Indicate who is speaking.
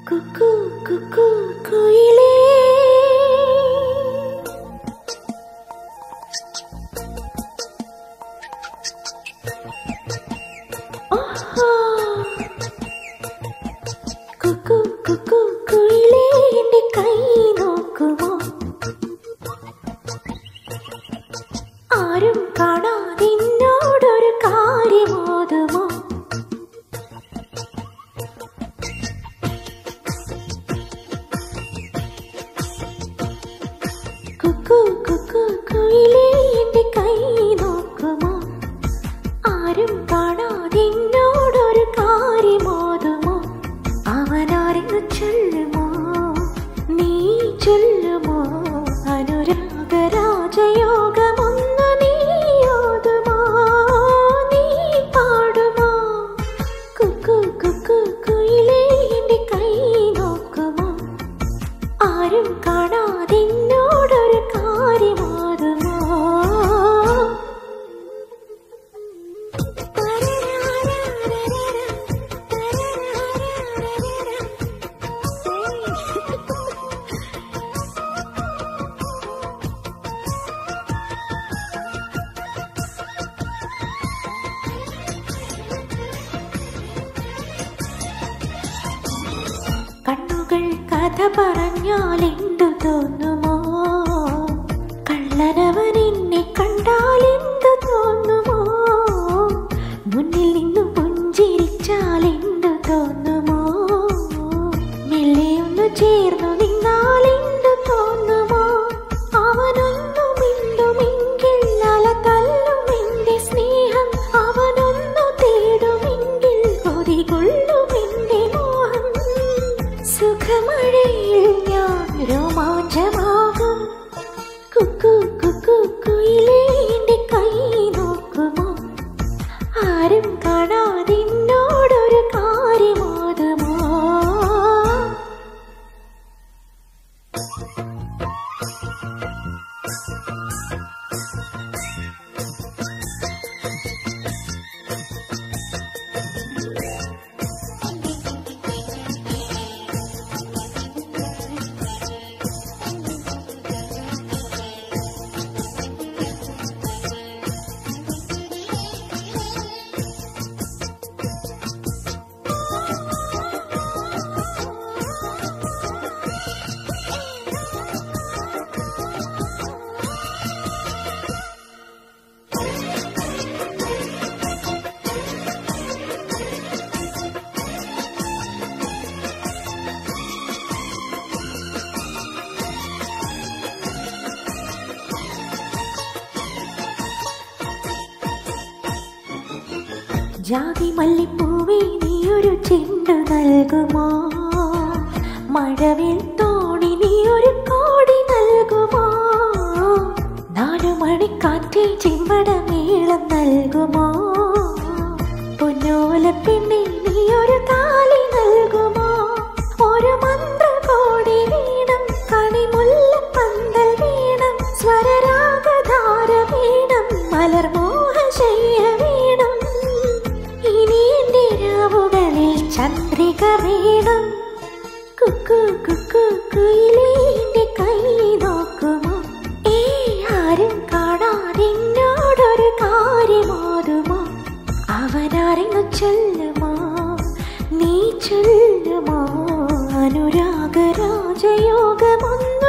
Speaker 1: കുക്കു കുക്കു കുയിലേ ആഹാ. കുക്കു കുക്കു കുയിലേ എന്റെ കൈ നോക്കുമോ ആരും കാണാതെ എന്നോടൊരു കാര്യമോതുമോ കുക്കു കുക്കു കുയിലേ എന്റെ കൈ നോക്കുമോ ആരും കാണാതെ എന്നോടൊരു കാര്യമോതുമോ അവനാരെന്ന് ചൊല്ലുമോ നീ ചൊല്ലുമോ അനുരാഗ രാജയോഗമൊന്നു നീ ഓതുമോ നീ പാടുമോ കുക്കു കുക്കു കുയിലേ എന്റെ കൈ നോക്കുമോ ആരും കാണാതെ എന്നോടൊരു കാര്യമോതുമോ കണ്ണുകൾ കഥ പറഞ്ഞാൽ എന്തു തോന്നുമോ കള്ളനവൻ എന്നെ കണ്ടാൽ എന്തു തോന്നുമോ മുന്നിൽ നിന്നു പുഞ്ചിരിച്ചാൽ എന്തു തോന്നുമോ മെല്ലെ ഒന്ന് ചേർന്നു നിന്നാൽ എന്തു തോന്നുമോ അവനൊന്നു മിണ്ടുമെങ്കിൽ അല തല്ലും എന്റെ സ്നേഹം അവനൊന്നു തേടുമെങ്കിൽ കൊതികൊള്ളും എന്റെ മോഹം സുഖമഴയിൽ ഞാൻ രോമാഞ്ചമാകും കുക്കു കുക്കു കുയിലേ എന്റെ കൈ നോക്കുമോ ആരും കാണാതെ എന്നോടൊരു കാര്യമോതുമോ ജാതി മല്ലിപ്പൂവേ നീയൊരു ചെണ്ടു നൽകുമോ മഴവിൽ തോണി നീയൊരു കോടി നൽകുമോ നാലു മണിക്കാറ്റെ ചിമ്മടമേളം നൽകുമോ പൊന്നോല പെണ്ണെ നീയൊരു താലി നൽകുമോ ഒരു മന്ത്രകോടി വീണം കണിമുല്ല പന്തൽ വീണം സ്വരരാഗധാര വീണം മലർമോഹശയ്യ വീണം ഇനി എന്റെ രാവുകളിൽ ചന്ദ്രിക വീണം കുക്കു കുക്കു കുയിലേ എന്റെ കൈ നോക്കുമോ ഏ ആരും കാണാതെ എന്നോടൊരു കാര്യമോതുമോ അവനാരെങ്ങു ചൊല്ലുമോ നീ ചൊല്ലുമോ അനുരാഗ രാജയോഗമൊന്നു